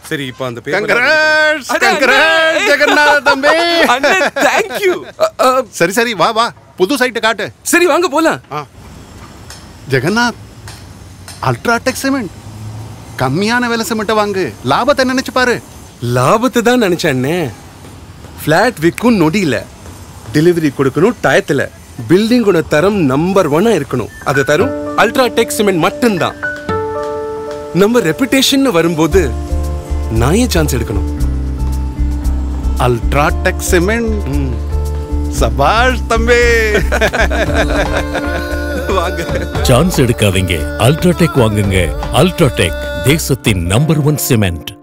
சரி இப்போ அந்த பேப்பர் கங்கராஜ் அட, கங்கராஜ் அண்ணே. ஜெகநாத தம்பி அண்ணே தேங்க்யூ சரி சரி வா வா புது சைட்டு காட்டு சரி வாங்க போலாம் ஆ. ஜெகநாத் அல்ட்ராடெக் சிமெண்ட் கம்மியான விலை சிமெண்ட்டை வாங்கு லாபத்தை நினைச்சு பாரு லாபத்தை தான் நினைச்சேன் அண்ணே ஃப்ளாட் விற்கும் நொடியில டெலிவரி கொடுக்கணும் டயத்துல பில்டிங்கோட தரம் நம்பர் ஒன்னா இருக்கணும் அதை தரும் அல்ட்ரா டெக் சிமெண்ட் மட்டும்தான் நம்ம ரெப்புடேஷன் வரும்போது நான் ஏன் சான்ஸ் எடுக்கணும் அல்ட்ராடெக் சிமெண்ட் சபாஷ் தம்பி வாங்க சான்ஸ் எடுக்காதீங்க அல்ட்ராடெக் வாங்குங்க அல்ட்ராடெக் தேசத்தின் நம்பர் ஒன் சிமெண்ட்